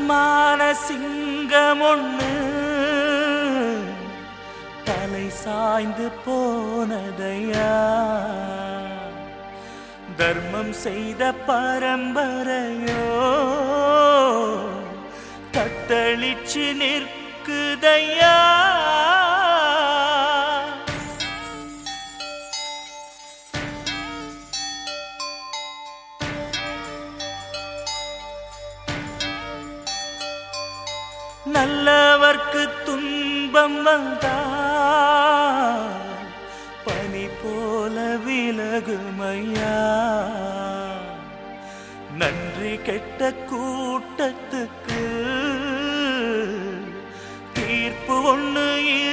தன்மான சிங்கம் ஒண்ணு தலை சாய்ந்து போனதையா தர்மம் செய்த பரம்பரையோ தத்தளிச்சு நிற்குதையா நல்லவர்க்கு துன்பம் வந்தால் பனி போல விலகுமையா நன்றி கெட்ட கூட்டத்துக்கு தீர்ப்பு ஒண்ணு